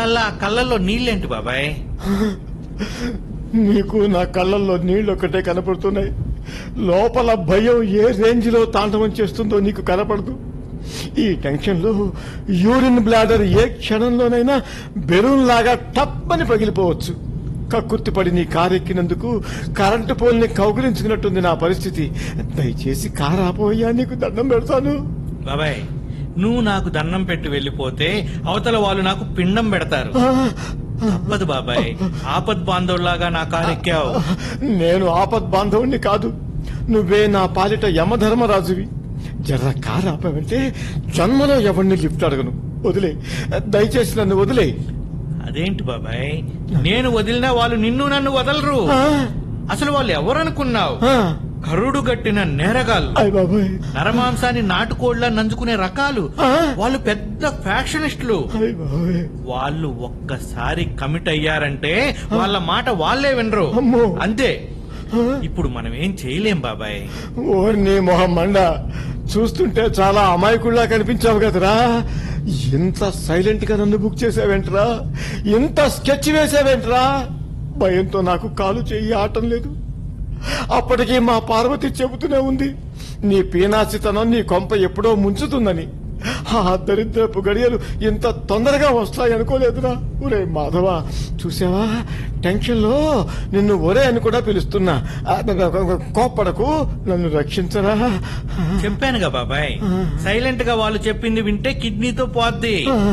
మళ్ళా ఆ కళ్ళల్లో నీళ్ళేంటి బాబాయ్ నీకు నా కళ్ళల్లో నీళ్లు ఒక్కటే కనపడుతున్నాయి లోపల భయం ఏ రేంజ్ లో తాండవం చేస్తుందో నీకు కనపడదు ఈ టెన్షన్ లో యూరిన్ బ్లాడర్ ఏ క్షణంలోనైనా బెలూన్ లాగా టప్పని పగిలిపోవచ్చు కక్కుర్తిపడి నీ కారెక్కినందుకు కరెంటు పోల్ని కౌగిలించుకున్నట్టుంది నా పరిస్థితి దయచేసి కారు ఆపోయ్యా నీకు దండం పెడతాను బాబాయ్ నువ్వు నాకు దండం పెట్టి వెళ్ళిపోతే అవతల వాళ్ళు నాకు పిండం పెడతారు ఆ, తప్పదు బాబాయ్ ఆపద్ బాంధవులాగా నా కారు ఎక్కావు నేను ఆపద్ బాంధవుణ్ణి కాదు నువ్వే నా పాలిట యమధర్మరాజువి జర్ర కారు ఆపావంటే జన్మలో ఎవరిని లిఫ్ట్ అడగను వదిలే దయచేసి నన్ను వదిలే అదేంటి బాబాయ్ నేను వదిలినా వాళ్ళు నిన్ను నన్ను వదలరు ఆ, అసలు వాళ్ళు ఎవరనుకున్నావు ఆ, కరుడు గట్టిన నేరగాళ్ళు అయ్ బాబాయ్ నరమాంసాన్ని నాటుకోళ్లా నంజుకునే రకాలు ఆ. వాళ్ళు పెద్ద ఫ్యాషనిస్టులు అయ్ బాబాయ్ వాళ్ళు ఒక్కసారి కమిట్ అయ్యారంటే వాళ్ళ మాట వాళ్ళే వినరు అమ్మో. అంతే ఆ, ఇప్పుడు మనం ఏం చేయలేం బాబాయ్ ఓర్ని మొహం మండ చూస్తుంటే చాలా అమాయకుల్లా కనిపించావు కదరా ఇంత సైలెంట్ గా నన్ను బుక్ చేసావేంట్రా ఇంత స్కెచ్ వేసావేంట్రా భయంతో నాకు కాలు చెయ్యి ఆటం లేదు అప్పటికి మా పార్వతి చెబుతూనే ఉంది నీ పీనాసితనం నీ కొంప ఎప్పుడో ముంచుతుందని ఆ దరిద్రపు గడియలు ఇంత తొందరగా వస్తాయి అనుకోలేదురా ఒరే మాధవ చూసావా టెన్షన్ లో నిన్ను ఒరే అని కూడా పిలుస్తున్నా ఆ, కోప్పడకు నన్ను రక్షించరా చెప్పానుగా బాబాయ్ సైలెంట్ గా వాళ్ళు చెప్పింది వింటే కిడ్నీతో పోద్ది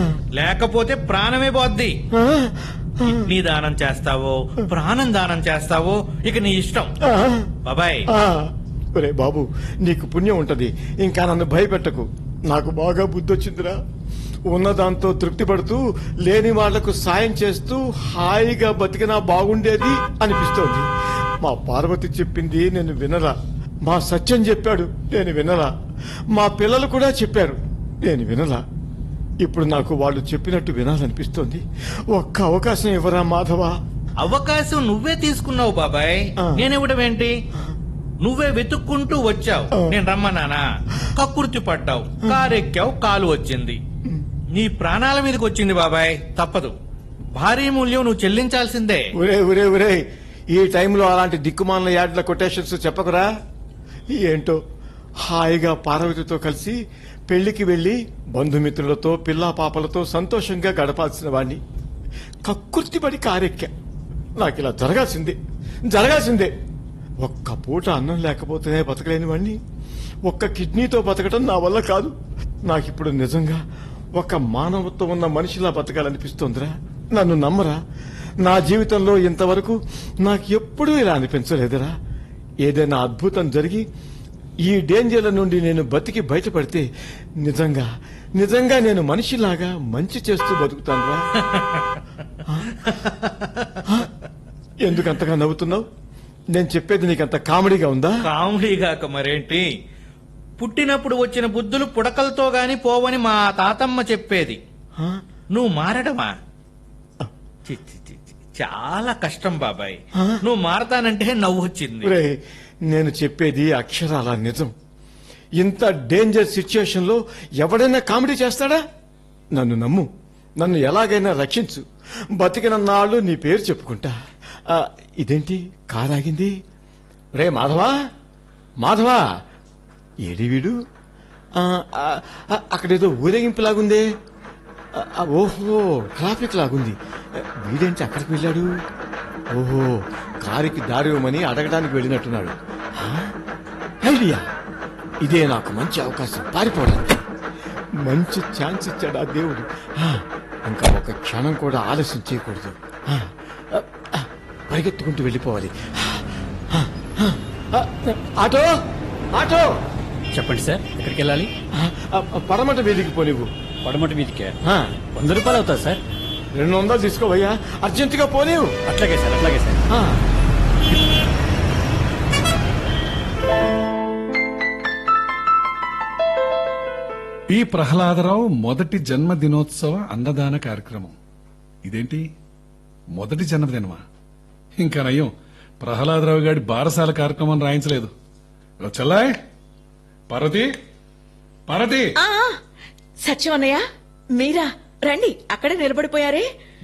లేకపోతే ప్రాణమే పోద్ది ఆ, కిడ్నీ దానం చేస్తావో ప్రాణం దానం చేస్తావో ఇక నీ ఇష్టం ఆ, బాబాయ్ ఆ. ఒరే బాబు నీకు పుణ్యం ఉంటది ఇంకా నన్ను భయపెట్టకు నాకు బాగా బుద్ధొచ్చిందిరా ఉన్నదాంతో తృప్తి పడుతూ లేని వాళ్లకు సాయం చేస్తూ హాయిగా బతికినా బాగుండేది అనిపిస్తోంది మా పార్వతి చెప్పింది నేను వినరా మా సత్యం చెప్పాడు నేను వినరా మా పిల్లలు కూడా చెప్పారు నేను వినరా ఇప్పుడు నాకు వాళ్ళు చెప్పినట్టు వినాలనిపిస్తోంది ఒక్క అవకాశం ఇవ్వరా మాధవా అవకాశం నువ్వే తీసుకున్నావు బాబాయ్ ఆ. నేనివ్వడమేంటి నువ్వే వెతుక్కుంటూ వచ్చావు ఆ. నేను రమ్మన్నానా కక్కుర్తి పడ్డావు కారెక్కావు కాలు వచ్చింది నీ ప్రాణాల మీదకి వచ్చింది బాబాయ్ తప్పదు భారీ మూల్యం నువ్వు చెల్లించాల్సిందే ఒరే ఒరే ఒరే ఈ టైంలో అలాంటి దిక్కుమాల యాడ్ల కొటేషన్స్ చెప్పకురా ఏంటో హాయిగా పార్వతితో కలిసి పెళ్లికి వెళ్లి బంధుమిత్రులతో పిల్లా పాపలతో సంతోషంగా గడపాల్సిన వాణ్ణి కక్కుర్తిపడి కారెక్కా నాకు ఇలా జరగాల్సిందే జరగాల్సిందే ఒక్క పూట అన్నం లేకపోతేనే బతకలేని వాణ్ణి ఒక్క కిడ్నీతో బతకటం నా వల్ల కాదు నాకిప్పుడు నిజంగా ఒక మానవత్వం ఉన్న మనిషిలా బతకాలనిపిస్తోందిరా నన్ను నమ్మరా నా జీవితంలో ఇంతవరకు నాకు ఎప్పుడూ ఇలా అనిపించలేదురా ఏదైనా అద్భుతం జరిగి ఈ డేంజర్ల నుండి నేను బతికి బయటపడితే నిజంగా నిజంగా నేను మనిషిలాగా మంచి చేస్తూ బతుకుతానురా ఎందుకు అంతగా నవ్వుతున్నావు నేను చెప్పేది నీకంత కామెడీగా ఉందా కామెడీగాక మరేంటి పుట్టినప్పుడు వచ్చిన బుద్ధులు పుడకలతో గాని పోవని మా తాతమ్మ చెప్పేది ఆ? నువ్వు మారడమా చి, చి, చి, చి. చాలా కష్టం బాబాయ్ ఆ? నువ్వు మారతానంటే నవ్వు వచ్చింది ఒరేయ్, నేను చెప్పేది అక్షరాల నిజం ఇంత డేంజర్ సిచ్యుయేషన్ లో ఎవడైనా కామెడీ చేస్తాడా నన్ను నమ్ము నన్ను ఎలాగైనా రక్షించు బతికిన నాళ్ళు నీ పేరు చెప్పుకుంటా ఆ, ఇదేంటి కారాగింది రే మాధవా మాధవా ఏడి వీడు ఆ, ఆ, ఆ, అక్కడేదో ఊరేగింపులాగుందే ఆ, ఆ, ఓహో ట్రాఫిక్ లాగుంది ఆ, వీడేంటి అక్కడికి వెళ్ళాడు ఓహో కారుకి దారి ఇవ్వమని అడగడానికి వెళ్ళినట్టున్నాడు ఆ? ఐడియా ఇదే నాకు మంచి అవకాశం పారిపోవడానికి మంచి ఛాన్స్ ఇచ్చాడు ఆ దేవుడు ఆ, ఇంకా ఒక క్షణం కూడా ఆలస్యం చేయకూడదు ఆ, ఆ, ఆ, పరిగెత్తుకుంటూ వెళ్ళిపోవాలి ఆ, ఆ, ఆ, ఆటో ఆటో చెప్పండి సార్ ఎక్కడికి వెళ్ళాలి ఆ, ఆ, పడమట వీధికి పోనివ్వు పడమటి మీదికే ఆ, వంద రూపాయలు అవుతుంది సార్ రెండు వందలు తీసుకోవయ్యా అర్జెంటుగా పోనివ్వు అట్లాగే సార్ అట్లాగే సార్ ఆ. పి ప్రహ్లాదరావు మొదటి జన్మదినోత్సవ అన్నదాన కార్యక్రమం ఇదేంటి మొదటి జన్మదినమా ఇంకా నయ్యం ప్రహ్లాదరావు గారి బారసాల కార్యక్రమం రాయించలేదు ఓ చెల్లాయ్ పార్వతి పార్వతి ఆ, సత్యం అన్నయ్య మీరా రండి అక్కడే నిలబడిపోయారే